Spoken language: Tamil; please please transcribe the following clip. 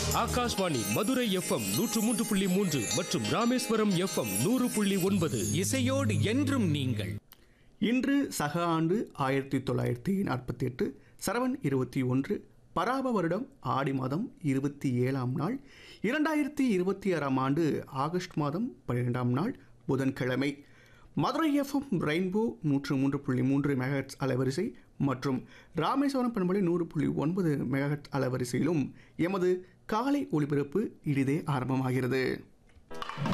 ஆகாஷ்வாணி மதுரை எஃப்எம் நூற்று மூன்று புள்ளி மூன்று மற்றும் ராமேஸ்வரம் எஃப்எம் நூறு புள்ளி ஒன்பது இசையோடு என்றும் நீங்கள் இன்று சக ஆண்டு ஆயிரத்தி தொள்ளாயிரத்தி நாற்பத்தி எட்டு சரவண் இருபத்தி ஒன்று பராப வருடம் ஆடி மாதம் இருபத்தி ஏழாம் நாள் இரண்டாயிரத்தி இருபத்தி ஆறாம் ஆண்டு ஆகஸ்ட் மாதம் பன்னிரெண்டாம் நாள் புதன்கிழமை மதுரை எஃப்எம் ரெயின்போ நூற்று மூன்று புள்ளி மூன்று மெகாஹெட்ஸ் அலைவரிசை மற்றும் ராமேஸ்வரம் பண்பலை நூறு புள்ளி ஒன்பது மெகாஹெட்ஸ் அலைவரிசையிலும் எமது காலை ஒளிபரப்பு இனிதே ஆரம்பமாகிறது